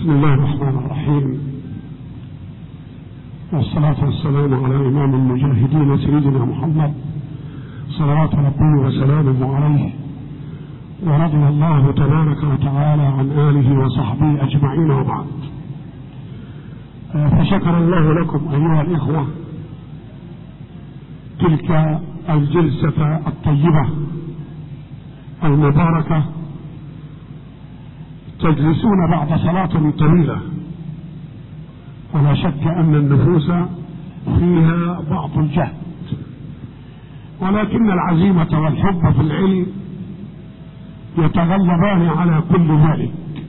بسم الله الرحمن الرحيم والصلاة والسلام على إمام المجاهدين سيدنا محمد صلوات ربي وسلامه عليه ورضي الله تبارك وتعالى عن آله وصحبه أجمعين وبعد فشكر الله لكم أيها الإخوة تلك الجلسة الطيبة المباركة تجلسون بعد صلاة طويلة ولا شك أن النفوس فيها بعض الجهد ولكن العزيمة والحب في العلم يتغلبان على كل ذلك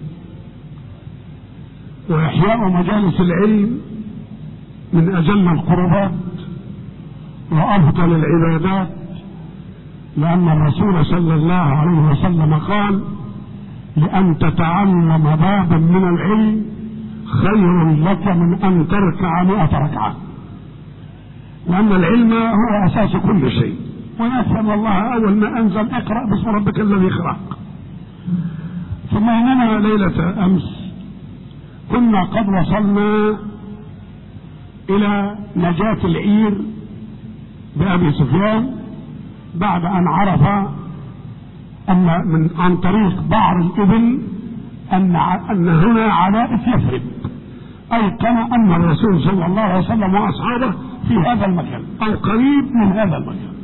وإحياء مجالس العلم من أجل القربات وأفضل العبادات لأن الرسول صلى الله عليه وسلم قال لأن تتعلم بابا من العلم خير لك من أن تركع مئة ركعة لأن العلم هو أساس كل شيء ونسأل الله أول ما أنزل اقرأ باسم ربك الذي خلق ثم إننا ليلة أمس كنا قد وصلنا إلى نجاة العير بأبي سفيان بعد أن عرف أن من عن طريق بعر الإبل أن أن هنا علائف يثرب أيقن أن الرسول صلى الله عليه وسلم وأصحابه في هذا المكان أو قريب من هذا المكان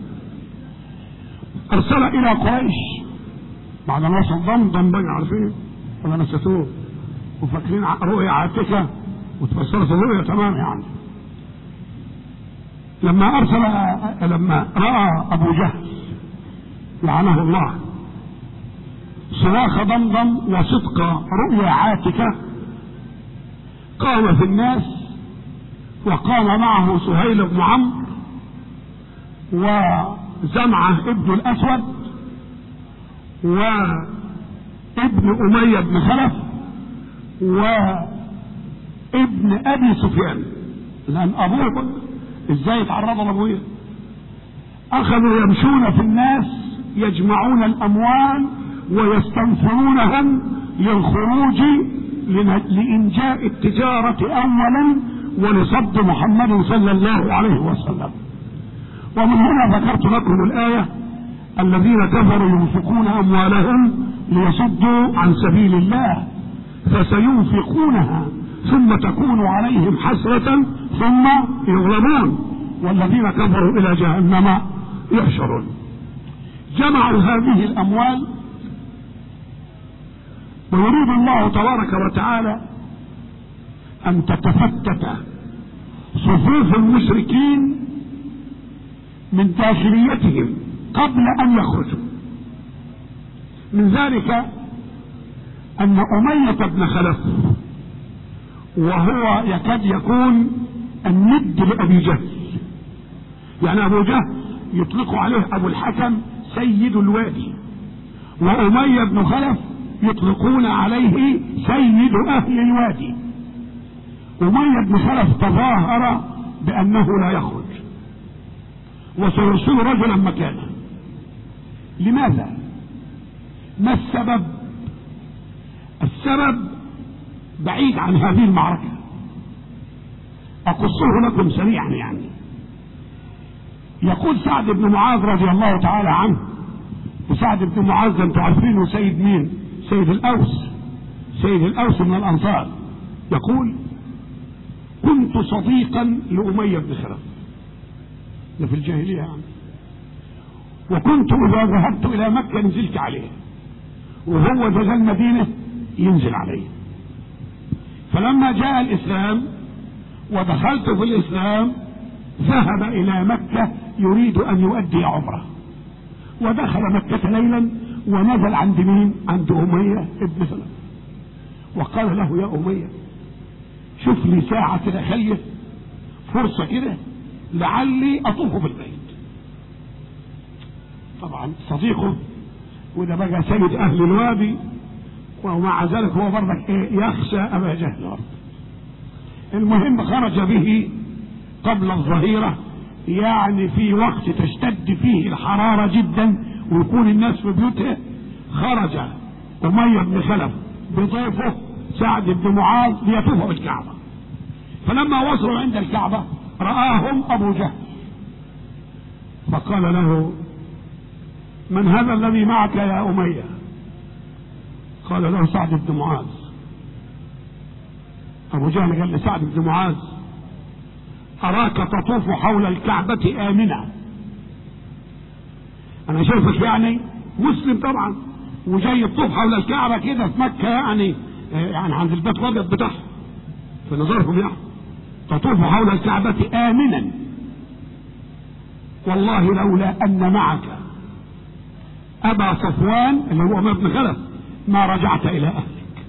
أرسل إلى قريش بعد ما وصل ضمضم بقى عارفين ولا نسيتوه وفاكرين رؤيا عاتكة وتفسرت الرؤيا تمام يعني لما أرسل لما رأى أبو جهل لعنه الله صراخ ضمضم وصدق رؤيا عاتكة قام في الناس وقام معه سهيل بن عمرو وزمعة ابن الأسود وابن أمية بن خلف وابن أبي سفيان لأن أبوه ازاي اتعرض لأبوه أخذوا يمشون في الناس يجمعون الأموال ويستنفرونهم للخروج لإنجاء التجارة أولا ولصد محمد صلى الله عليه وسلم ومن هنا ذكرت لكم الآية الذين كفروا ينفقون أموالهم ليصدوا عن سبيل الله فسينفقونها ثم تكون عليهم حسرة ثم يغلبون والذين كفروا إلى جهنم يحشرون جمعوا هذه الأموال ويريد الله تبارك وتعالى أن تتفتت صفوف المشركين من داخليتهم قبل أن يخرجوا من ذلك أن أمية بن خلف وهو يكاد يكون الند لأبي جهل يعني أبو جهل يطلق عليه أبو الحكم سيد الوادي وأمية بن خلف يطلقون عليه سيد أهل الوادي أمية بن خلف تظاهر بأنه لا يخرج وسيرسل رجلا مكانه لماذا ما السبب السبب بعيد عن هذه المعركة أقصه لكم سريعا يعني يقول سعد بن معاذ رضي الله تعالى عنه وسعد بن معاذ انتم عارفينه سيد مين سيد الأوس سيد الأوس من الأنصار يقول كنت صديقا لأمية بن خلف ده في الجاهلية يعني وكنت إذا ذهبت إلى مكة نزلت عليه وهو جزى المدينة ينزل عليه فلما جاء الإسلام ودخلت في الإسلام ذهب إلى مكة يريد أن يؤدي عمره ودخل مكة ليلا ونزل عند مين؟ عند أمية ابن سلمة وقال له يا أمية شوف لي ساعة كده خليه فرصة كده لعلي أطوف بالبيت طبعا صديقه وده بقى سيد أهل الوادي ومع ذلك هو برضك إيه يخشى أبا جهل المهم خرج به قبل الظهيرة يعني في وقت تشتد فيه الحرارة جدا ويكون الناس في بيوتها خرج أمية بن خلف بضيفه سعد بن معاذ ليطوف بالكعبة فلما وصلوا عند الكعبة رآهم أبو جهل فقال له من هذا الذي معك يا أمية قال له سعد بن معاذ أبو جهل قال لسعد بن معاذ أراك تطوف حول الكعبة آمنا أنا شايفك يعني مسلم طبعا وجاي تطوف حول الكعبة كده في مكة يعني يعني عند البيت الأبيض بتاعهم في نظرهم يعني تطوف حول الكعبة آمنا والله لولا أن معك أبا صفوان اللي هو عمر بن خلف ما رجعت إلى أهلك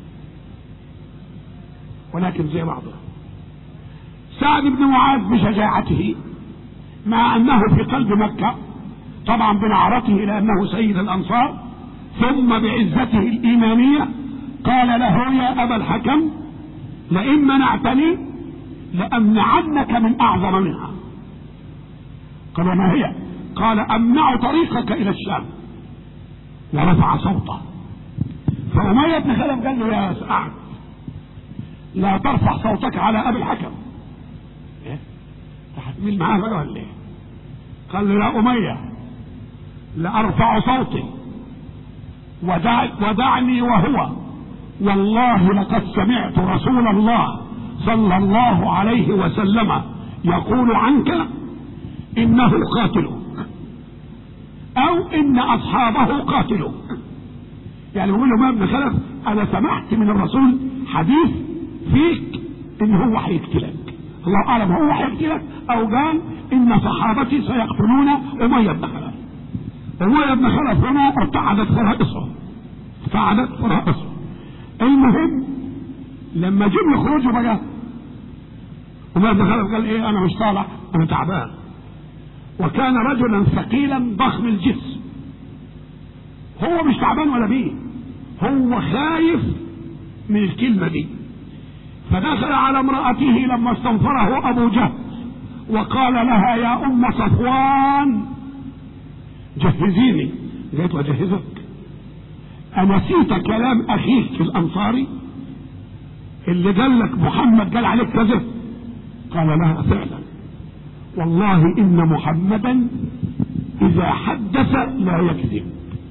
ولكن زي بعضه سعد بن معاذ بشجاعته مع أنه في قلب مكة طبعا بنعرته لأنه سيد الأنصار ثم بعزته الإيمانية قال له يا أبا الحكم لئن منعتني لأمنعنك من أعظم منها قال ما هي قال أمنع طريقك إلى الشام ورفع صوته فأمية بن خلف قال له يا سعد لا ترفع صوتك على أبي الحكم إيه؟ تحتمل معاه بقى ولا إيه؟ قال له يا أمية لأرفع صوتي ودع ودعني وهو والله لقد سمعت رسول الله صلى الله عليه وسلم يقول عنك إنه قاتلك أو إن أصحابه قاتلوك يعني بيقول له ما ابن خلف أنا سمعت من الرسول حديث فيك إن هو هيقتلك الله أعلم هو هيقتلك أو قال إن صحابتي سيقتلون أمية بن خلف أمية بن خلف هنا ارتعدت فرائصه ارتعدت فرائصه المهم لما جم يخرجوا بقى أمية بن خلف قال إيه أنا مش طالع أنا تعبان وكان رجلا ثقيلا ضخم الجسم هو مش تعبان ولا بيه هو خايف من الكلمة دي فدخل على امرأته لما استنفره أبو جهل وقال لها يا أم صفوان جهزيني قالت وجهزك أنسيت كلام أخيك الأنصاري اللي قال لك محمد قال عليك كذا قال لها فعلا والله إن محمدا إذا حدث لا يكذب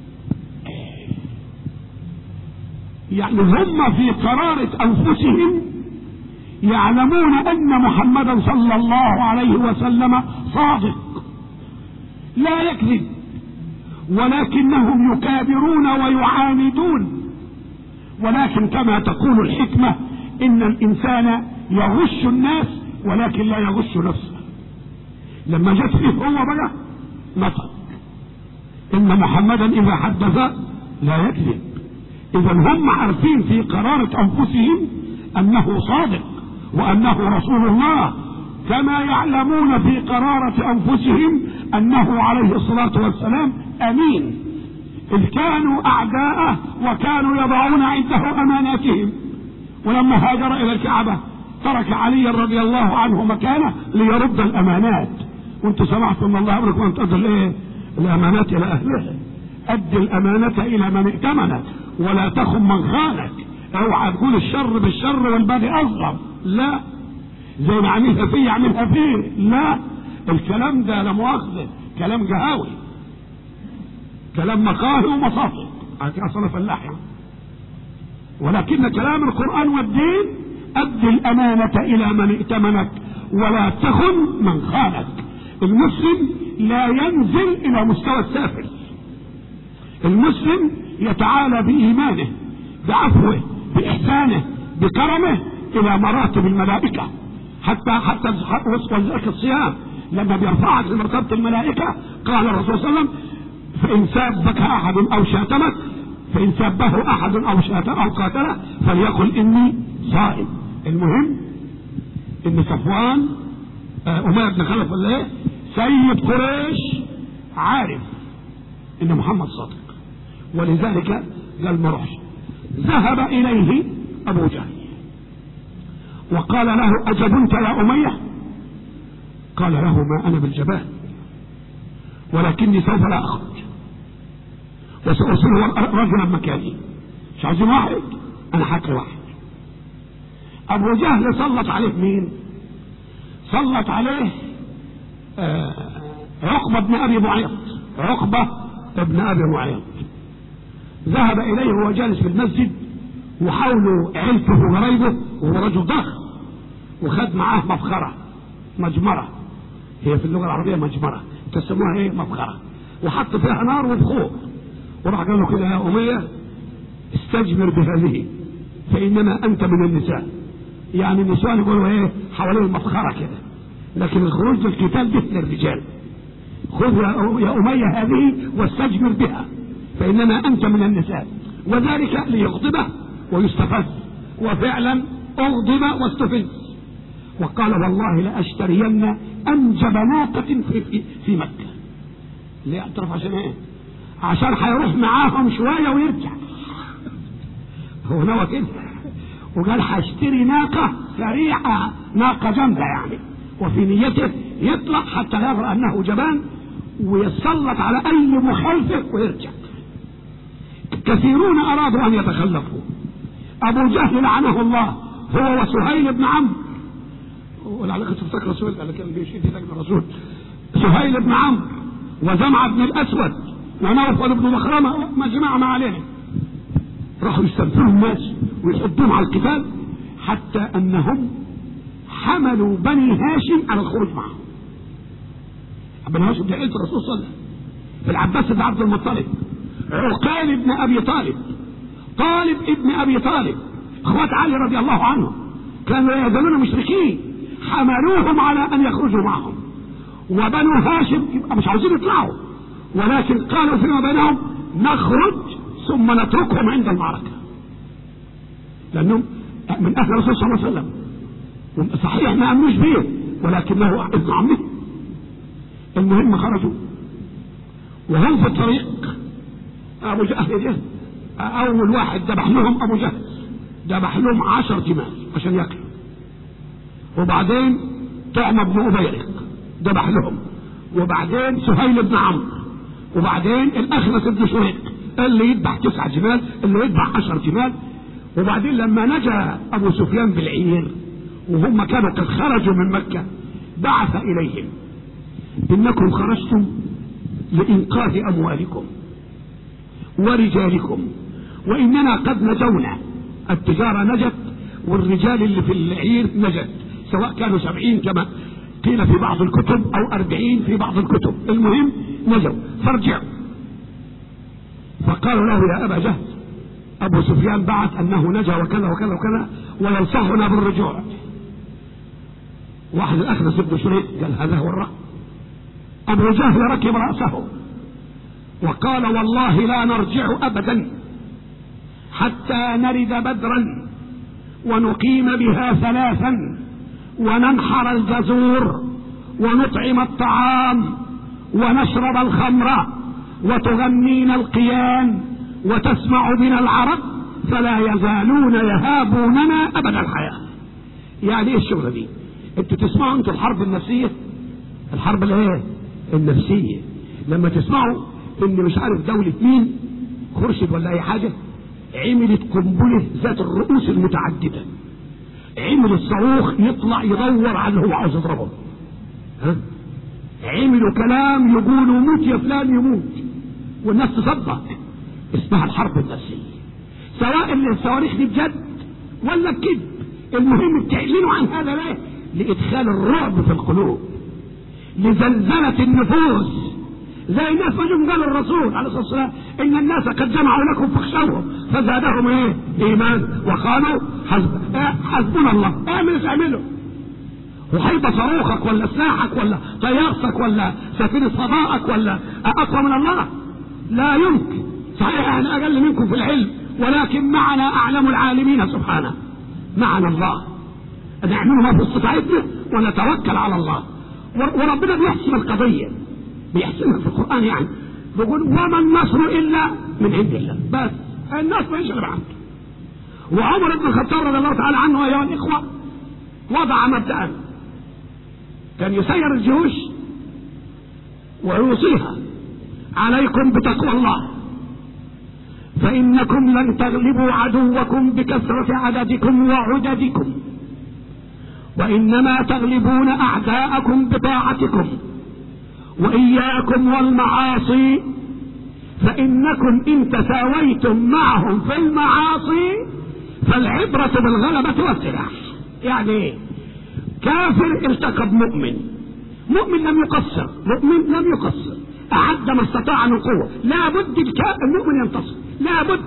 يعني هم في قرارة أنفسهم يعلمون أن محمدا صلى الله عليه وسلم صادق لا يكذب ولكنهم يكابرون ويعاندون ولكن كما تقول الحكمة إن الإنسان يغش الناس ولكن لا يغش نفسه لما جت فيه هو بقى نطق إن محمدا إذا حدث لا يكذب إذا هم عارفين في قرارة أنفسهم أنه صادق وأنه رسول الله كما يعلمون في قرارة أنفسهم أنه عليه الصلاة والسلام أمين إذ كانوا أعداءه وكانوا يضعون عنده أماناتهم ولما هاجر إلى الكعبة ترك علي رضي الله عنه مكانه ليرد الأمانات وانت سمعت ان الله امرك وان تؤدي الايه؟ الامانات الى اهلها. ادي الامانه الى من ائتمنك ولا تخن من خانك. اوعى تقول الشر بالشر والبادئ اظلم. لا. زي ما عملها فيه يعملها فيه. لا. الكلام ده لا مؤاخذه كلام جهاوي. كلام مقاهي ومصافي. هكذا اصلا فلاح يعني. ولكن كلام القران والدين ادي الامانه الى من ائتمنك ولا تخن من خانك. المسلم لا ينزل الى مستوى السافل المسلم يتعالى بايمانه بعفوه باحسانه بكرمه الى مراتب الملائكه حتى حتى ولذلك الصيام لما بيرفعك لمرتبه الملائكه قال الرسول صلى الله عليه وسلم فان سابك احد او شاتمك فان سابه احد او شاتمه او قاتله فليقل اني صائم المهم ان صفوان أمية بن خلف ولا إيه؟ سيد قريش عارف إن محمد صادق ولذلك قال ما روحش ذهب إليه أبو جهل وقال له أجبنت يا أمية قال له ما أنا بالجبان ولكني سوف لا أخرج وسأرسله رجلا مكاني مش عايزين واحد أنا حاكي واحد ابو جهل سلط عليه مين سلط عليه آه عقبة بن ابي معيط عقبة بن ابي معيط ذهب اليه وهو جالس في المسجد وحوله عيلته وقرايبه وهو رجل ضخم وخد معاه مفخرة مجمرة هي في اللغة العربية مجمرة تسموها ايه مفخرة وحط فيها نار وبخور وراح قال له كده يا أمية استجمر بهذه فإنما أنت من النساء يعني النسوان يقولوا ايه حوالين المفخرة كده لكن الخروج للقتال ده للرجال خذ يا أمية هذه واستجمر بها فإنما أنت من النساء وذلك ليغضبه ويستفز وفعلا أغضب واستفز وقال والله لأشترين أنجب ناقة في, في, في مكة ليه اعترف عشان ايه عشان هيروح معاهم شوية ويرجع هو نوى كده وقال هشتري ناقة سريعة ناقة جامدة يعني وفي نيته يطلع حتى يرى أنه جبان ويتسلط على أي مخالفة ويرجع كثيرون أرادوا أن يتخلفوا أبو جهل لعنه الله هو وسهيل بن عمرو ولعلك تفتكر سهيل اللي كان بيشيل في لجنة الرسول سهيل بن عمرو وزمعة بن الأسود ونوفل بن مخرمة مجمع ما عليه راحوا يستنفروا الناس ويحطوهم على القتال حتى أنهم حملوا بني هاشم على الخروج معهم بني هاشم ده عيلة الرسول صلى الله عليه وسلم العباس بن عبد المطلب عقيل بن أبي طالب طالب ابن أبي طالب اخوات علي رضي الله عنه كانوا لا يزالون مشركين حملوهم على أن يخرجوا معهم وبنو هاشم يبقى مش عاوزين يطلعوا ولكن قالوا فيما بينهم نخرج ثم نتركهم عند المعركة لأنهم من أهل الرسول صلى الله عليه وسلم صحيح ما أمنوش بيه ولكنه ابن عمه المهم خرجوا وهم في الطريق أبو جهل جه أول واحد ذبح لهم أبو جهل ذبح لهم عشر جمال عشان ياكلوا وبعدين طعم بن أبيرق ذبح لهم وبعدين سهيل بن عمرو وبعدين الأخنس بن شريق اللي يذبح تسع جمال اللي يذبح عشر جمال وبعدين لما نجا أبو سفيان بالعير وهم كانوا قد خرجوا من مكة بعث إليهم إنكم خرجتم لإنقاذ أموالكم ورجالكم وإننا قد نجونا التجارة نجت والرجال اللي في العير نجت سواء كانوا سبعين كما قيل في بعض الكتب أو أربعين في بعض الكتب المهم نجوا فارجعوا فقالوا له يا أبا جهل أبو سفيان بعث أنه نجا وكذا وكذا وكذا وينصحنا بالرجوع واحد الأخنس بن شريك قال هذا هو الرأي أبو جهل ركب رأسه وقال والله لا نرجع أبدا حتى نرد بدرا ونقيم بها ثلاثا وننحر الجزور ونطعم الطعام ونشرب الخمر وتغنينا القيان وتسمع بنا العرب فلا يزالون يهابوننا ابد الحياه يعني ايه الشغله دي انتوا تسمعوا انتوا الحرب النفسيه الحرب الايه النفسيه لما تسمعوا ان مش عارف دولة مين خرشد ولا اي حاجة عملت قنبلة ذات الرؤوس المتعددة عملت صاروخ يطلع يدور على اللي هو عاوز يضربه ها عملوا كلام يقولوا موت يا فلان يموت والناس تصدق اسمها الحرب النفسية سواء الصواريخ دي بجد ولا بكذب المهم بتعلنوا عن هذا ليه لإدخال الرعب في القلوب لزلزلة النفوس زي الناس ما جم قالوا الرسول عليه الصلاه والسلام ان الناس قد جمعوا لكم فاخشوهم فزادهم ايه؟ ايمان وقالوا حسب إيه حسبنا الله اعمل ايش اعمله وهيبقى صاروخك ولا سلاحك ولا طيارتك ولا سفينة فضائك ولا اقوى من الله لا يمكن صحيح احنا اقل منكم في العلم ولكن معنا اعلم العالمين سبحانه معنا الله نعمل ما في استطاعتنا ونتوكل على الله وربنا بيحسم القضيه بيحسمها في القرآن يعني بيقول وما النصر إلا من عند الله بس الناس ما يشغل عنه وعمر بن الخطاب رضي الله تعالى عنه أيها الإخوة وضع مبدأ كان يسير الجيوش ويوصيها عليكم بتقوى الله فإنكم لن تغلبوا عدوكم بكثرة عددكم وعددكم وإنما تغلبون أعداءكم بطاعتكم وإياكم والمعاصي فإنكم إن تساويتم معهم في المعاصي فالعبرة بالغلبة والسلاح يعني ايه كافر التقى بمؤمن مؤمن لم يقصر مؤمن لم يقصر أعد ما استطاع من قوة لا بد المؤمن ينتصر لا بد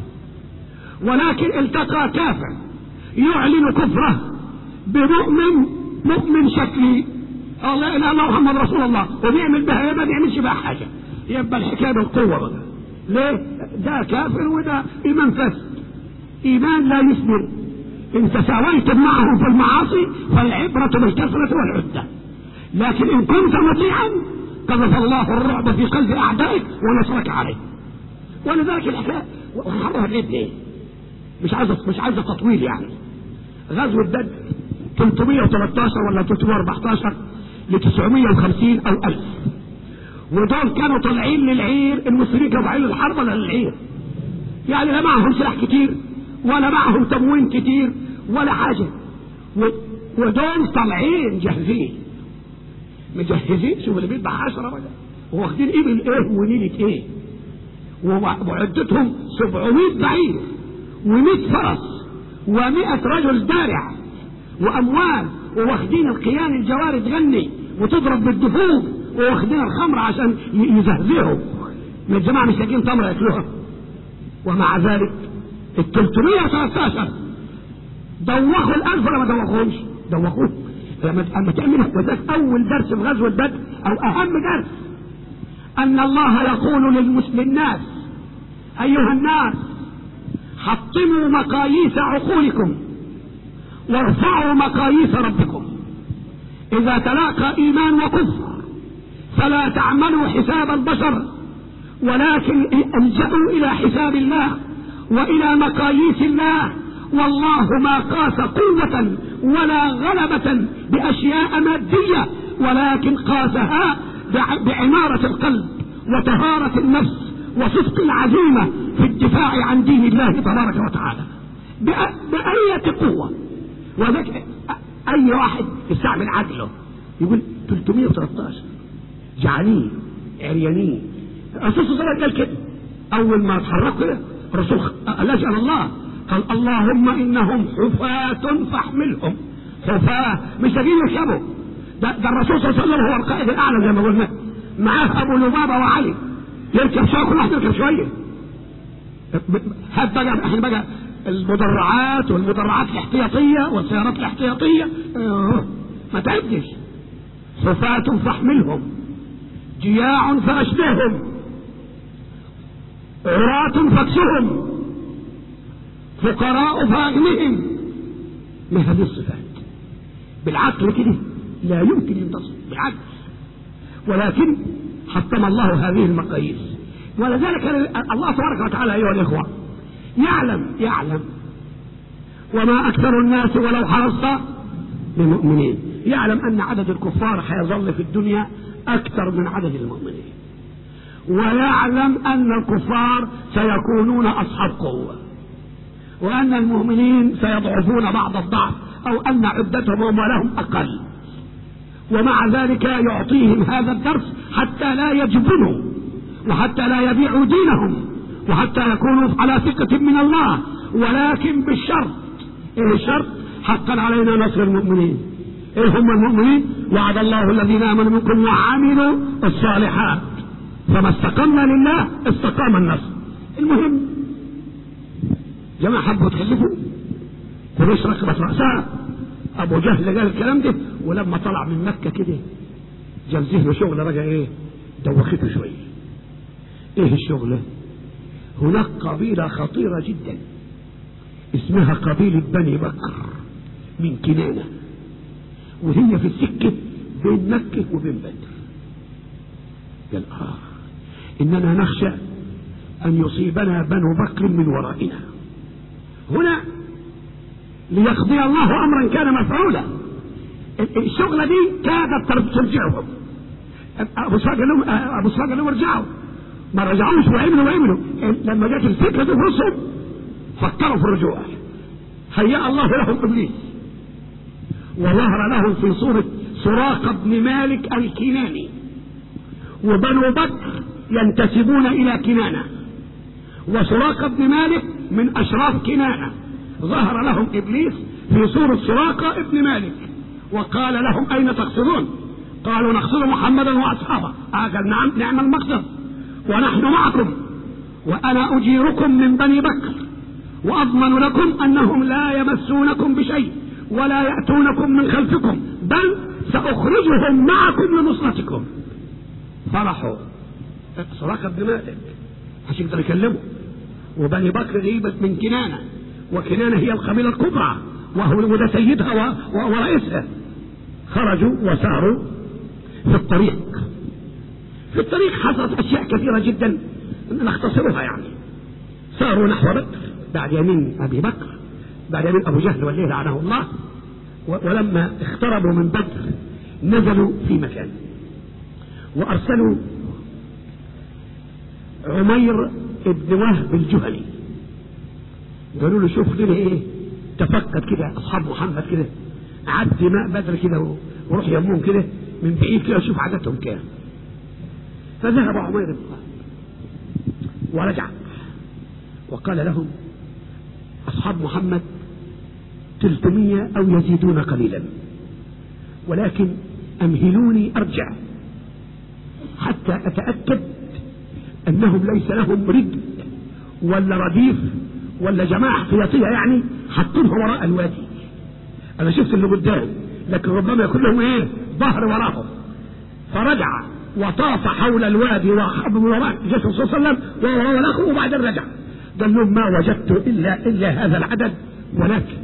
ولكن التقى كافر يعلن كفره بمؤمن مؤمن شكلي الله الا الله محمد رسول الله وبيعمل بها ما بيعملش بها حاجه يبقى الحكايه بالقوه بقى ليه؟ ده كافر وده ايمان فاسد ايمان لا يثمر ان تساويتم معه في المعاصي فالعبره بالكثره والعده لكن ان كنت مطيعا قذف الله الرعب في قلب اعدائك ونصرك عليه ولذلك الحكايه وحرها اليد ايه؟ مش عايزه مش عايزه تطويل يعني غزوه بدر 313 ولا 314 ل 950 او 1000 ودول كانوا طالعين للعير المسلمين كانوا طالعين للحرب ولا للعير يعني لا معهم سلاح كتير ولا معهم تموين كتير ولا حاجة ودول طالعين جاهزين مجهزين شوف اللي بيذبح عشرة بقى واخدين ابل ايه ونيلة ايه وعدتهم 700 بعير و100 فرس و100 رجل دارع واموال وواخدين القيان الجواري تغني وتضرب بالدفوف وواخدين الخمر عشان يزهزهوا من الجماعه مش لاقيين تمر ياكلوها ومع ذلك ال 313 دوخوا الالف ولا ما دوخوهمش؟ دوخوه لما اما تعمل وذاك اول درس في غزوه بدر او اهم درس ان الله يقول للناس ايها الناس حطموا مقاييس عقولكم وارفعوا مقاييس ربكم اذا تلاقى ايمان وكفر فلا تعملوا حساب البشر ولكن الجأوا الى حساب الله والى مقاييس الله والله ما قاس قوة ولا غلبة بأشياء مادية ولكن قاسها بعمارة القلب وطهارة النفس وصدق العزيمة في الدفاع عن دين الله تبارك وتعالى بأية قوة وذلك أي واحد يستعمل عقله يقول 313 جعانين عريانين الرسول صلى الله عليه وسلم قال كده أول ما اتحركوا كده الرسول لجأ الله قال اللهم إنهم حفاة فاحملهم حفاة مش لاقيين يركبوا ده, ده الرسول صلى الله عليه وسلم هو القائد الأعلى زي ما قلنا معاه أبو لبابة وعلي يركب شوية كل واحد يركب شوية هات بقى احنا بقى المدرعات والمدرعات الاحتياطية والسيارات الاحتياطية ما تعدش حفاة فاحملهم جياع فأشبههم عراة فاكسهم فقراء فأغنهم ما هذه الصفات بالعقل كده لا يمكن ينتصر بالعقل ولكن حطم الله هذه المقاييس ولذلك الله تبارك وتعالى أيها الإخوة يعلم يعلم وما أكثر الناس ولو حرصت بمؤمنين يعلم أن عدد الكفار حيظل في الدنيا أكثر من عدد المؤمنين ويعلم أن الكفار سيكونون أصحاب قوة وأن المؤمنين سيضعفون بعض الضعف أو أن عدتهم ولهم أقل ومع ذلك يعطيهم هذا الدرس حتى لا يجبنوا وحتى لا يبيعوا دينهم وحتى يكونوا على ثقة من الله ولكن بالشرط ايه الشرط حقا علينا نصر المؤمنين ايه هم المؤمنين وعد الله الذين امنوا منكم وعملوا الصالحات فما استقمنا لله استقام النصر المهم جماعة حبوا تخلفوا قريش ركبت رأسها أبو جهل قال الكلام ده ولما طلع من مكة كده جاب ذهنه شغل رجع إيه دوخته شوية إيه الشغلة هناك قبيلة خطيرة جدا اسمها قبيلة بني بكر من كنانة وهي في السكة بين مكة وبين بدر قال آه إننا نخشى أن يصيبنا بنو بكر من ورائنا هنا ليقضي الله أمرا كان مفعولا الشغلة دي كادت ترجعهم أبو سفيان قال لهم أبو سفيان قال لهم ارجعوا ما رجعوش وعملوا وعملوا لما جت الفكرة دي في رسل فكروا في الرجوع هيأ الله لهم إبليس وظهر لهم في صورة سراقة بن مالك الكناني وبنو بكر ينتسبون إلى كنانة وسراقة بن مالك من أشراف كنانة ظهر لهم إبليس في صورة سراقة ابن مالك وقال لهم أين تقصدون قالوا نقصد محمدا وأصحابه قال نعم نعم المقصد ونحن معكم وأنا أجيركم من بني بكر وأضمن لكم أنهم لا يمسونكم بشيء ولا يأتونكم من خلفكم بل سأخرجهم معكم لنصرتكم فرحوا سراقة بن مالك مش يقدر يكلمه وبني بكر غيبت من كنانة وكنانة هي القبيلة الكبرى وهو وده سيدها ورئيسها خرجوا وساروا في الطريق في الطريق حصلت أشياء كثيرة جدا نختصرها يعني ساروا نحو بدر بعد يمين أبي بكر بعد يمين أبو جهل والليل لعنه الله ولما اقتربوا من بدر نزلوا في مكان وأرسلوا عمير ابن وهب الجهني قالوا له شوف لنا ايه تفقد كده اصحاب محمد كده عدي ماء بدر كده وروح يمهم كده من بعيد كده وشوف عددهم كام فذهب عمير بن وهب ورجع وقال لهم أصحاب محمد تلتمية أو يزيدون قليلا ولكن أمهلوني أرجع حتى أتأكد أنهم ليس لهم رد ولا رديف ولا جماعة احتياطية يعني حاطينها وراء الوادي أنا شفت اللي قدام لكن ربما يكون لهم إيه ظهر وراهم فرجع وطاف حول الوادي وراء جيش الرسول صلى الله عليه وسلم وهو الآخر وبعدين رجع قال لهم ما وجدت إلا إلا هذا العدد ولكن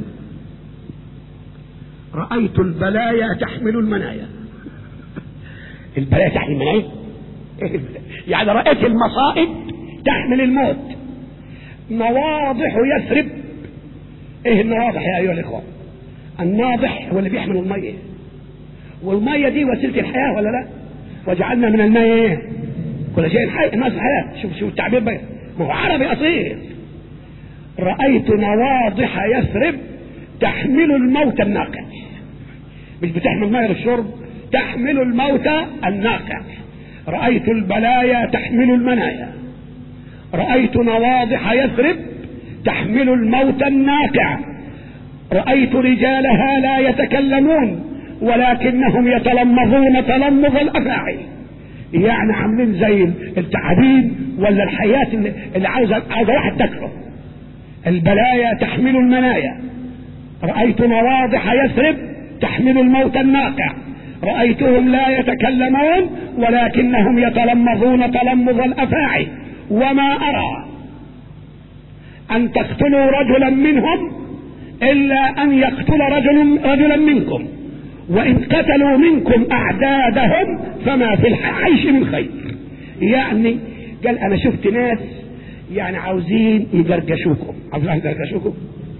رأيت البلايا تحمل المنايا البلايا تحمل المنايا يعني رأيت المصائب تحمل الموت نواضح يثرب ايه النواضح يا ايها الاخوه الناضح هو اللي بيحمل الميه والميه دي وسيله الحياه ولا لا وجعلنا من الماء ايه كل شيء حي الناس الحياه شوف شوف التعبير بقى ما هو عربي اصيل رايت نواضح يثرب تحمل الموت الناقع مش بتحمل ميه للشرب تحمل الموت الناقع رأيت البلايا تحمل المنايا رأيت نواضح يثرب تحمل الموت الناقع رأيت رجالها لا يتكلمون ولكنهم يتلمظون تلمظ الأفاعي يعني عاملين زي التعابين ولا الحياة اللي عاوزة عاوزة واحد تاكله البلايا تحمل المنايا رأيت نواضح يثرب تحمل الموت الناقع رأيتهم لا يتكلمون ولكنهم يتلمظون تلمظ الأفاعي وما أرى أن تقتلوا رجلا منهم إلا أن يقتل رجل رجلا منكم وإن قتلوا منكم أعدادهم فما في العيش من خير يعني قال أنا شفت ناس يعني عاوزين يجرجشوكم عاوزين يجرجشوكم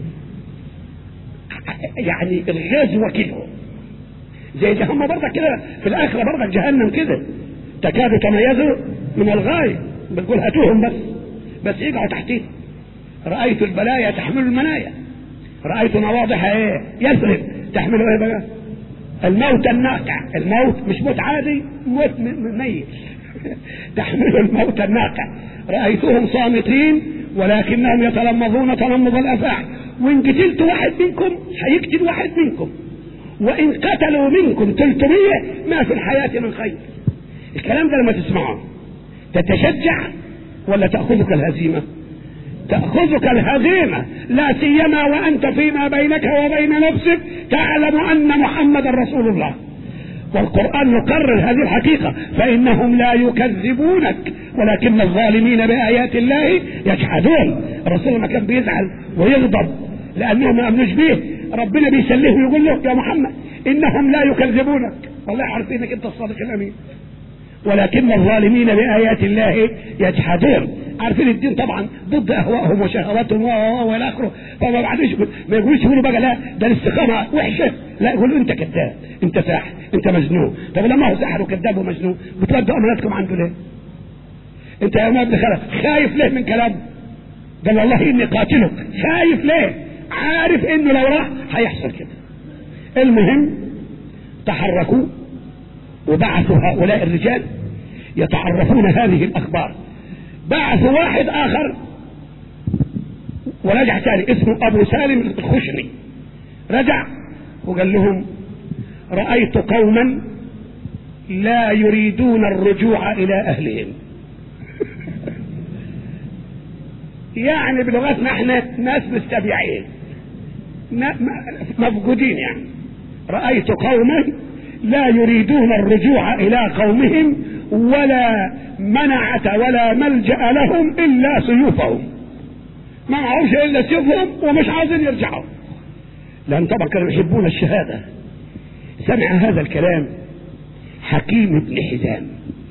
يعني الغاز وكيلهم زي جهنم برضك كده في الآخرة برضك جهنم كده تكاد تميزوا من الغاية بتقول هاتوهم بس بس يقعوا تحتيه رأيت البلايا تحمل المنايا رأيت نواضح ايه يثرب تحمل ايه بقى الموت الناقع الموت مش موت عادي موت ميت تحمل الموت الناقع رأيتهم صامتين ولكنهم يتلمظون تلمظ الأفاعي وإن قتلت واحد منكم هيقتل واحد منكم وإن قتلوا منكم 300 ما في الحياة من خير الكلام ده لما تسمعه تتشجع ولا تأخذك الهزيمة تأخذك الهزيمة لا سيما وأنت فيما بينك وبين نفسك تعلم أن محمد رسول الله والقرآن يقرر هذه الحقيقة فإنهم لا يكذبونك ولكن الظالمين بآيات الله يجحدون الرسول ما كان بيزعل ويغضب لأنهم ما أمنوش به ربنا بيسليه ويقول له يا محمد إنهم لا يكذبونك والله عارفينك أنت الصادق الأمين ولكن الظالمين بآيات الله يجحدون عارفين الدين طبعا ضد أهوائهم وشهواتهم والى آخره فما بعدوش ما يقولوش يقولوا بقى لا ده الاستقامة وحشة لا يقولوا أنت كذاب أنت ساحر أنت مجنون طب لما هو ساحر وكذاب ومجنون بتودوا أماناتكم عنده ليه؟ أنت يا ابن خلف خايف ليه من كلامه؟ قال والله إني قاتلك خايف ليه؟ عارف إنه لو راح هيحصل كده المهم تحركوا وبعثوا هؤلاء الرجال يتعرفون هذه الأخبار بعثوا واحد آخر ورجع ثاني اسمه أبو سالم الخشني رجع وقال لهم رأيت قوما لا يريدون الرجوع إلى أهلهم يعني بلغتنا احنا ناس مستبيعين مفقودين يعني رأيت قوما لا يريدون الرجوع إلى قومهم ولا منعة ولا ملجأ لهم إلا سيوفهم ما معهوش إلا سيوفهم ومش عايزين يرجعوا لأن طبعا كانوا يحبون الشهادة سمع هذا الكلام حكيم بن حزام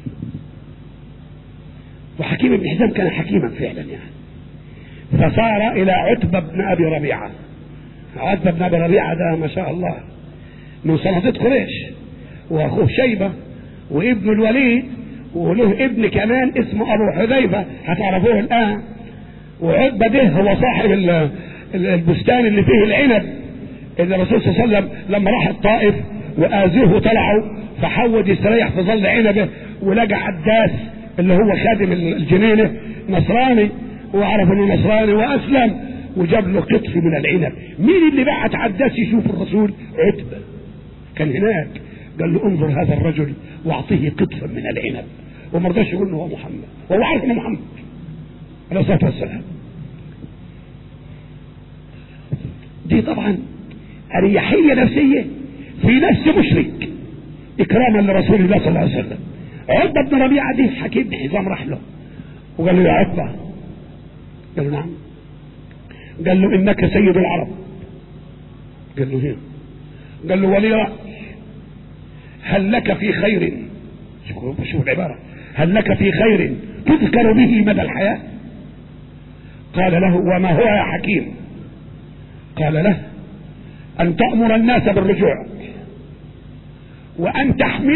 وحكيم بن حزام كان حكيما فعلا يعني فصار إلى عتبة بن أبي ربيعة عتبة بن أبي ربيعة ده ما شاء الله من سلطة قريش واخوه شيبة وابن الوليد وله ابن كمان اسمه ابو حذيفة هتعرفوه الان وعتبة ده هو صاحب البستان اللي فيه العنب اللي الرسول صلى الله عليه وسلم لما راح الطائف واذوه وطلعوا فحود يستريح في ظل عنبه ولقى عداس اللي هو خادم الجنينه نصراني وعرف انه نصراني واسلم وجاب له قطف من العنب مين اللي بعت عداس يشوف الرسول عتبه كان هناك قال له انظر هذا الرجل واعطيه قطفا من العنب وما رضاش يقول انه هو محمد وهو عارف انه محمد عليه الصلاه والسلام دي طبعا اريحيه نفسيه في نفس مشرك اكراما لرسول الله صلى الله عليه وسلم عقبه بن ربيعه دي حكيم بن حزام راح له وقال له يا عقبه قال له نعم قال له انك سيد العرب قال له هنا قال له ولي رأي هل لك في خير شوف العبارة هل لك في خير تذكر به مدى الحياة قال له وما هو يا حكيم قال له أن تأمر الناس بالرجوع وأن تحمل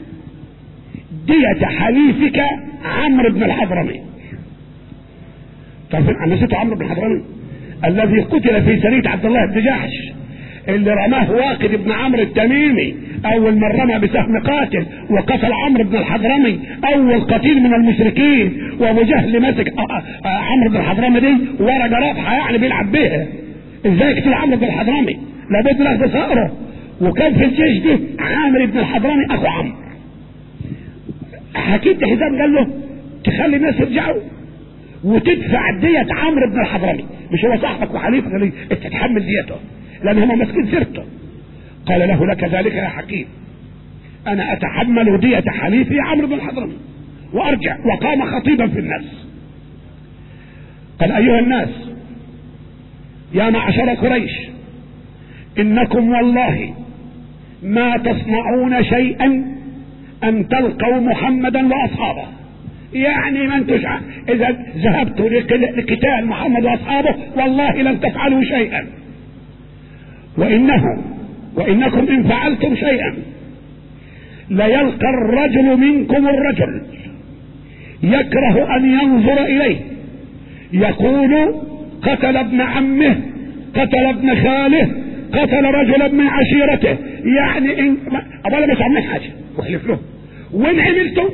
دية حليفك عمرو بن الحضرمي تعرفين أنا نسيت عمرو بن الحضرمي الذي قتل في سرية عبد الله بن جحش اللي رماه واقد بن عمرو التميمي اول من رمى بسهم قاتل وقتل عمرو بن الحضرمي اول قتيل من المشركين وابو جهل مسك عمرو بن الحضرمي دي ورقه رافعه يعني بيلعب بيها ازاي يقتل عمرو بن الحضرمي لابد ناخد ثأره وكان في الجيش ده عامر بن الحضرمي اخو عمرو حكيم حزام قال له تخلي الناس يرجعوا وتدفع دية عمرو بن الحضرمي مش هو صاحبك وحليفك اللي تتحمل ديته لان هم ماسكين سيرته قال له لك ذلك يا حكيم انا اتحمل دية حليفي عمرو بن الحضرمي وارجع وقام خطيبا في الناس قال ايها الناس يا معشر قريش انكم والله ما تصنعون شيئا ان تلقوا محمدا واصحابه يعني ما انتش اذا ذهبتوا لقتال محمد واصحابه والله لن تفعلوا شيئا وإنه وإنكم إن فعلتم شيئا ليلقى الرجل منكم الرجل يكره أن ينظر إليه يقول قتل ابن عمه قتل ابن خاله قتل رجلا من عشيرته يعني إن أولا مش عاملين حاجة واحلف له وإن عملتم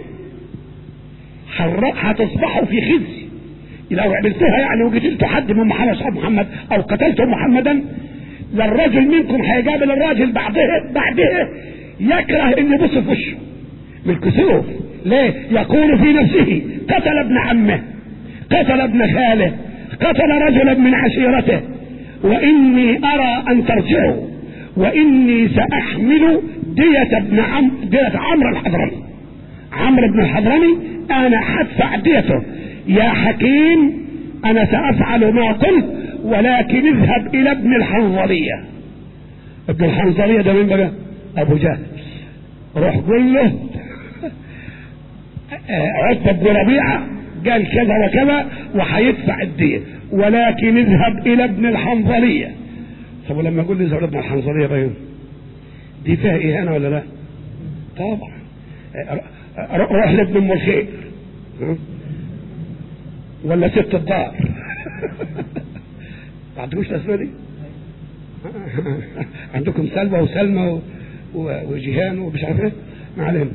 هتصبحوا في خزي لو عملتوها يعني وقتلتوا حد من محمد صاحب محمد أو قتلتم محمدا للرجل منكم هيقابل الراجل بعدها بعدها يكره انه يبص في وشه من الكسوف ليه يقول في نفسه قتل ابن عمه قتل ابن خاله قتل رجلا من عشيرته واني ارى ان ترجعوا واني ساحمل دية ابن عم دية عمرو الحضرمي عمرو بن الحضرمي انا هدفع ديته يا حكيم انا سافعل ما قلت ولكن اذهب الى ابن الحنظلية ابن الحنظلية ده مين بقى ابو جهل روح قول له عتبة بن ربيعة قال كذا وكذا وهيدفع الدية ولكن اذهب الى ابن الحنظلية طب ولما يقول لي اذهب ابن الحنظلية بقى دي فيها اهانة ولا لا طبعا روح لابن ام الخير ولا ست الدار ما عندكوش الاسماء دي عندكم سلوى وسلمى وجيهان ومش عارف ايه ما علينا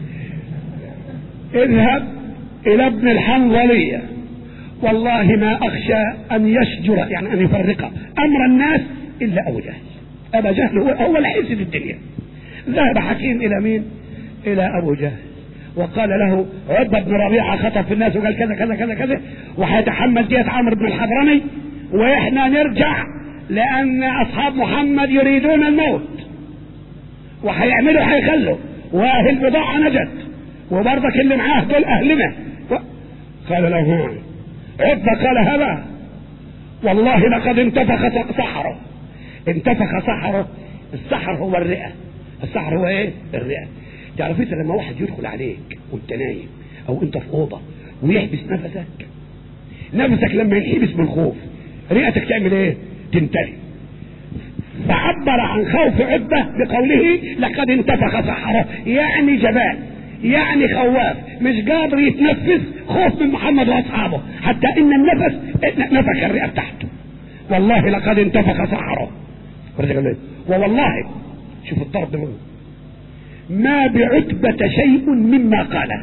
اذهب الى ابن الحنظلية والله ما اخشى ان يشجر يعني ان يفرق امر الناس الا ابو جهل ابا جهل هو اول حس في الدنيا ذهب حكيم الى مين الى ابو جهل وقال له عتبة بن ربيعة خطب في الناس وقال كذا كذا كذا كذا وهيتحمل دية عمرو بن الحضرمي واحنا نرجع لان اصحاب محمد يريدون الموت وهيعملوا هيخلوا واهل البضاعة نجت وبرضك اللي معاه دول اهلنا قال له نعم عتبة قال هذا والله لقد انتفخ سحره انتفخ سحره السحر هو الرئة السحر هو ايه الرئة تعرف انت لما واحد يدخل عليك وانت نايم او انت في اوضه ويحبس نفسك نفسك لما ينحبس من الخوف رئتك تعمل ايه تنتهي فعبر عن خوف عدة بقوله لقد انتفخ سحره يعني جبان يعني خواف مش قادر يتنفس خوف من محمد واصحابه حتى ان النفس نفخ الرئه بتاعته والله لقد انتفخ سحره ووالله شوف الضرب منه ما بعتبة شيء مما قاله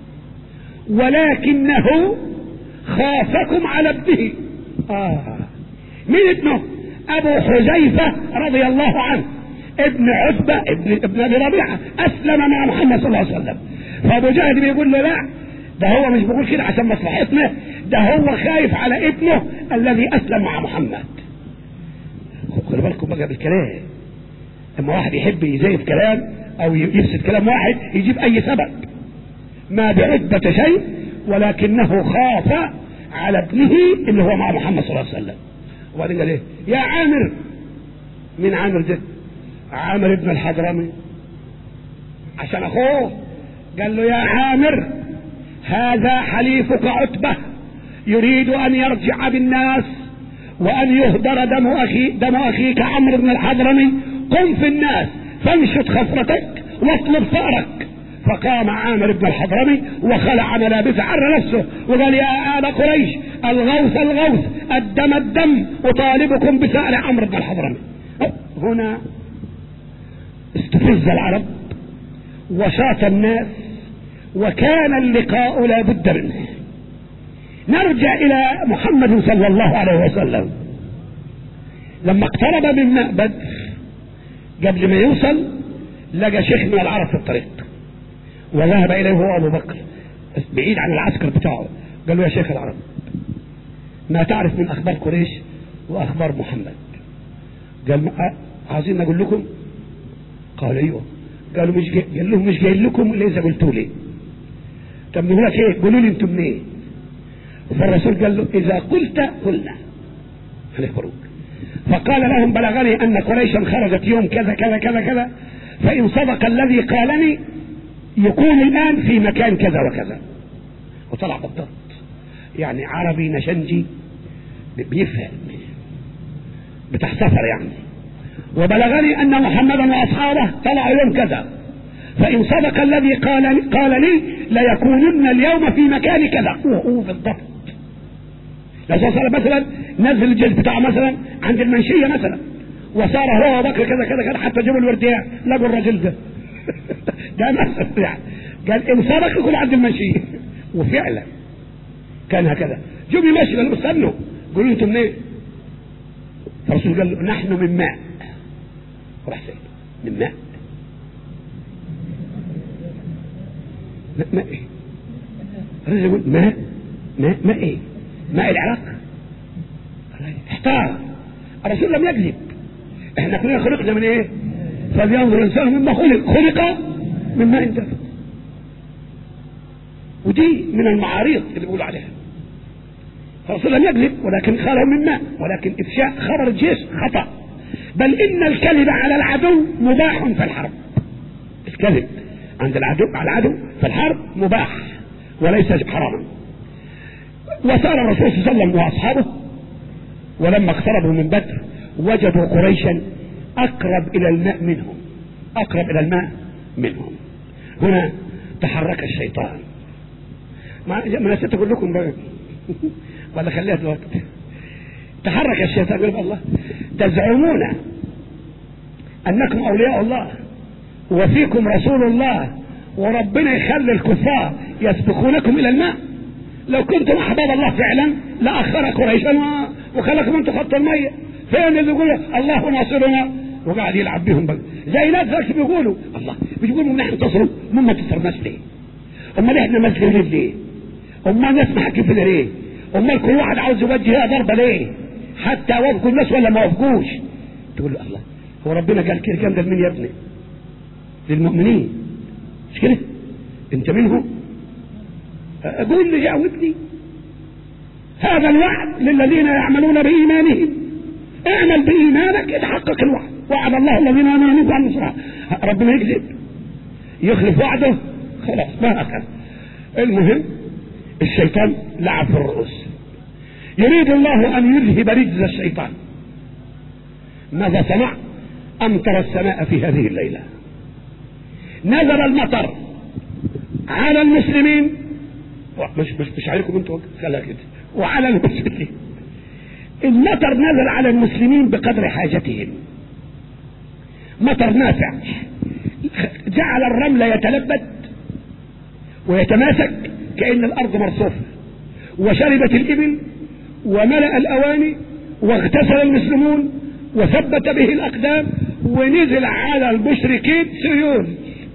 ولكنه خافكم على ابنه آه. من ابنه ابو حذيفة رضي الله عنه ابن عتبة ابن ابن ابي ربيعة اسلم مع محمد صلى الله عليه وسلم فابو جهل بيقول له لا ده هو مش بيقول كده عشان مصلحتنا ده هو خايف على ابنه الذي اسلم مع محمد خلي بالكم بقى بالكلام لما واحد يحب يزيف كلام او يفسد كلام واحد يجيب اي سبب ما بعدة شيء ولكنه خاف على ابنه اللي هو مع محمد صلى الله عليه وسلم وبعدين قال ايه يا عامر من عامر ده عامر ابن الحضرمي عشان اخوه قال له يا عامر هذا حليفك عتبة يريد ان يرجع بالناس وان يهدر دم اخي دم اخيك عمرو بن الحضرمي قم في الناس فانشط خفرتك واطلب ثأرك فقام عامر بن الحضرمي وخلع ملابسه عر نفسه وقال يا آل قريش الغوث الغوث الدم الدم أطالبكم بسأر عمرو بن الحضرمي هنا استفز العرب وشاط الناس وكان اللقاء لا بد منه نرجع إلى محمد صلى الله عليه وسلم لما اقترب من ماء بدر قبل ما يوصل لقى شيخ من العرب في الطريق وذهب اليه هو ابو بكر بعيد عن العسكر بتاعه قال له يا شيخ العرب ما تعرف من اخبار قريش واخبار محمد قال عايزين اقول لكم قال ايوه قالوا مش جاي قال لهم مش جاي لكم الا اذا قلتوا لي طب نقول لك ايه قولوا لي انتم منين فالرسول قال له اذا قلت قلنا هنخبروك فقال لهم بلغني ان قريشا خرجت يوم كذا كذا كذا كذا فان صدق الذي قالني يكون الان في مكان كذا وكذا وطلع بالضبط يعني عربي نشنجي بيفهم بتاع سفر يعني وبلغني ان محمدا واصحابه طلعوا يوم كذا فان صدق الذي قال قال لي ليكونن اليوم في مكان كذا وهو بالضبط لو صار مثلا نزل الجيش بتاعه مثلا عند المنشية مثلا وصار هو وبكر كذا كذا كذا حتى جابوا الوردياء لقوا الرجل ده ده مثلا يعني قال ان سبق يكون عند المنشية وفعلا كان هكذا جم يمشي قالوا استنوا قولوا انتم منين؟ فالرسول قال له نحن من ماء راح سيد من ماء ماء ماء ايه؟ الرجل يقول ماء ماء ماء ايه؟ ماء العراق احتار الرسول لم يكذب احنا كلنا خلقنا من ايه فلينظر الانسان مما خلق خلق من ماء دافئ ودي من المعاريض اللي بيقولوا عليها الرسول لم يكذب ولكن قاله من ماء ولكن افشاء خبر الجيش خطا بل ان الكذب على العدو مباح في الحرب الكذب عند العدو على العدو في الحرب مباح وليس حراما وسار الرسول صلى الله عليه وسلم واصحابه ولما اقتربوا من بدر وجدوا قريشا اقرب الى الماء منهم اقرب الى الماء منهم هنا تحرك الشيطان ما ما نسيت اقول لكم بقى ولا خليها دلوقتي تحرك الشيطان قال الله تزعمون انكم اولياء الله وفيكم رسول الله وربنا يخلي الكفار يسبقونكم الى الماء لو كنتم احباب الله فعلا لاخر قريشا وخلكم انتم خط الميه فين اللي يقول الله ناصرنا وقاعد يلعب بهم بقى زي ناس ذاك بيقولوا الله مش بيقولوا نحن انتصروا ما ما انتصرناش ليه؟ امال احنا مسلمين ليه؟ امال الناس محكين فينا ليه؟ امال كل واحد عاوز يوجه ضربه ليه؟ حتى وافقوا الناس ولا ما وافقوش؟ تقول له الله هو ربنا قال كده كام ده لمين يا ابني؟ للمؤمنين مش كده؟ انت منهم؟ قول لي جاوبني هذا الوعد للذين يعملون بإيمانهم اعمل بإيمانك يتحقق الوعد وعد الله الذين آمنوا منكم عن نصرها ربنا يكذب يخلف وعده خلاص ما أكل المهم الشيطان لعب في الرؤوس يريد الله أن يذهب رجز الشيطان ماذا صنع أمطر السماء في هذه الليلة نزل المطر على المسلمين مش مش مش عليكم انتوا خليها كده وعلى المسلمين المطر نزل على المسلمين بقدر حاجتهم مطر نافع جعل الرمل يتلبد ويتماسك كأن الأرض مرصوفة وشربت الإبل وملأ الأواني واغتسل المسلمون وثبت به الأقدام ونزل على المشركين سيول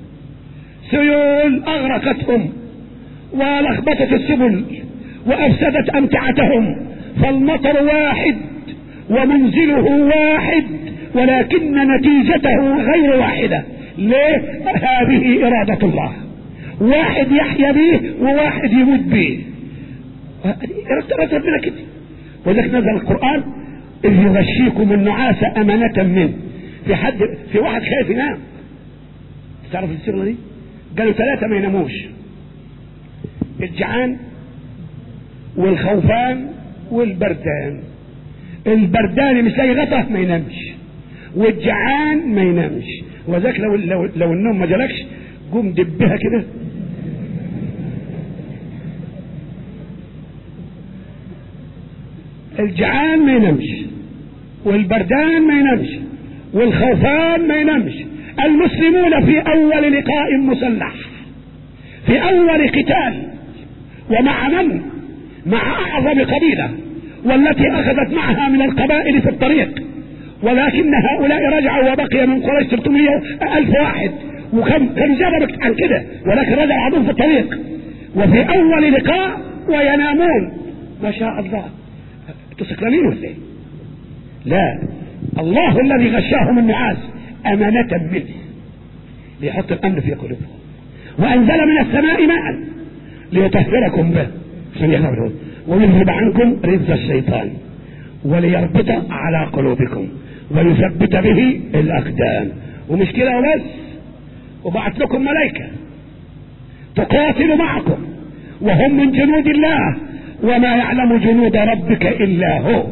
سيول أغرقتهم ولخبطت السبل وأفسدت أمتعتهم فالمطر واحد ومنزله واحد ولكن نتيجته غير واحدة ليه هذه إرادة الله واحد يحيا به وواحد يموت به إرادة ربنا كده وذلك نزل القرآن إذ يغشيكم النعاس أمانة منه في حد في واحد خايف ينام تعرف السيرة دي قالوا ثلاثة ما يناموش الجعان والخوفان والبردان البردان مش لاقي غطا ما ينامش والجعان ما ينامش وذاك لو لو, لو النوم ما جالكش قوم دبها كده الجعان ما ينامش والبردان ما ينامش والخوفان ما ينامش المسلمون في اول لقاء مسلح في اول قتال ومع من مع اعظم قبيله والتي اخذت معها من القبائل في الطريق ولكن هؤلاء رجعوا وبقي من قريش 300 ألف واحد وكم كانوا زادوا عن كده ولكن رجع بعضهم في الطريق وفي أول لقاء وينامون ما شاء الله انتوا سكرانين ولا ايه؟ لا الله الذي غشاهم النعاس أمانة منه ليحط الأمن في قلوبهم وأنزل من السماء ماء ليطهركم به ويذهب عنكم رجز الشيطان وليربط على قلوبكم ويثبت به الأقدام ومش كده وبس وبعت لكم ملائكة تقاتل معكم وهم من جنود الله وما يعلم جنود ربك إلا هو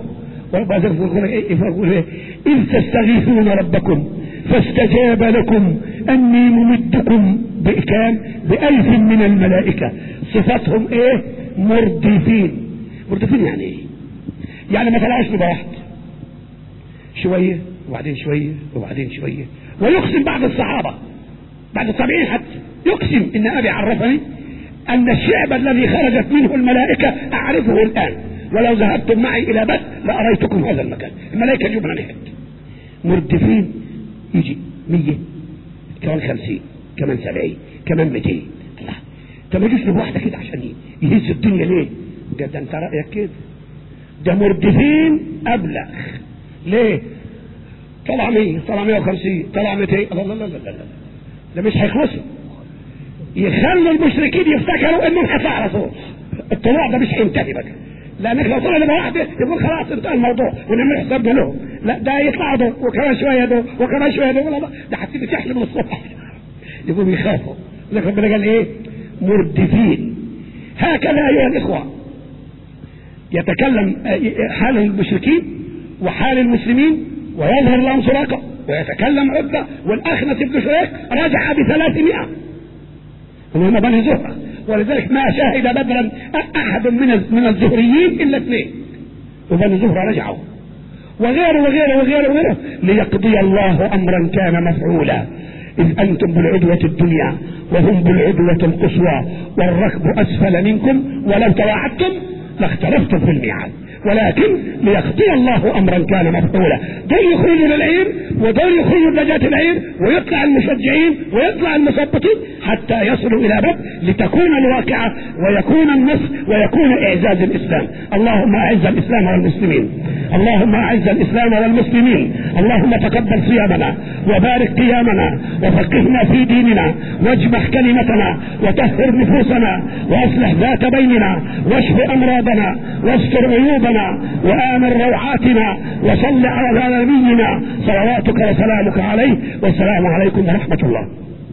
إذ تستغيثون ربكم فاستجاب لكم أني ممدكم بكام بألف من الملائكة صفاتهم إيه مردفين مردفين يعني إيه يعني ما طلعوش نبقى واحد شوية وبعدين شوية وبعدين شوية ويقسم بعض الصحابة بعد السبعين حتى يقسم إن أبي عرفني أن الشعب الذي خرجت منه الملائكة أعرفه الآن ولو ذهبتم معي إلى بدر لأريتكم هذا المكان الملائكة يجوا من حته مردفين يجي مية كمان خمسين كمان سبعين كمان ميتين الله طب ما يجوش بواحدة كده عشان يهز الدنيا ليه؟ قال ده أنت رأيك كده ده مردفين أبلغ ليه؟ طلع 100 طلع 150 طلع 200 لا لا لا لا لا ده مش هيخلصوا يخلوا المشركين يفتكروا انهم هيطلع رسول الطلوع ده مش هينتهي بقى لانك لو طلع لما واحد يقول خلاص انتهى الموضوع ونعمل حسابنا لهم لا ده يطلع ده وكمان شويه ده وكمان شويه ده لا ده هتبقى تحلم من الصبح يقوموا يخافوا لكن ربنا قال ايه؟ مردفين هكذا ايها الاخوه يتكلم حال المشركين وحال المسلمين ويظهر لهم سراقه ويتكلم عقبه والاخنس بن شريك رجع بثلاثمائة وهم بني زهره ولذلك ما شهد بدرا احد من من الزهريين الا اثنين وبني زهره رجعوا وغيره وغيره وغيره وغيره ليقضي الله أمرا كان مفعولا إذ أنتم بالعدوة الدنيا وهم بالعدوة القصوى والركب أسفل منكم ولو تواعدتم لاختلفتم في الميعاد ولكن ليقضي الله امرا كان مفعولا دول يخرجوا للعير ودول يخرجوا نجاة العير ويطلع المشجعين ويطلع المثبطين حتى يصلوا الى باب لتكون الواقعة ويكون النصر ويكون اعزاز الاسلام اللهم اعز الاسلام والمسلمين اللهم اعز الاسلام والمسلمين اللهم تقبل صيامنا وبارك قيامنا وفقهنا في ديننا واجمح كلمتنا وطهر نفوسنا واصلح ذات بيننا واشف امراضنا واستر عيوبنا وامن روعاتنا وصل على نبينا صلواتك وسلامك عليه والسلام عليكم ورحمه الله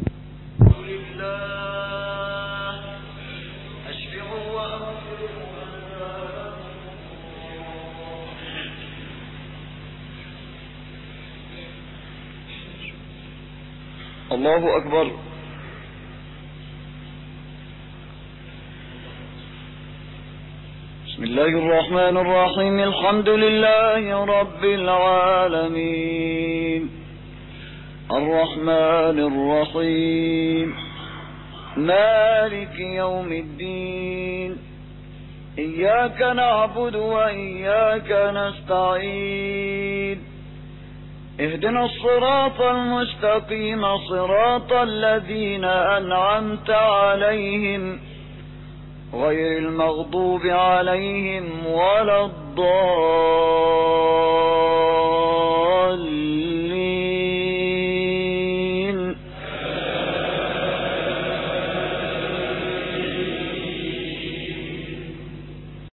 الله أكبر بسم الله الرحمن الرحيم الحمد لله رب العالمين الرحمن الرحيم مالك يوم الدين إياك نعبد وإياك نستعين اهدنا الصراط المستقيم صراط الذين أنعمت عليهم غير المغضوب عليهم ولا الضالين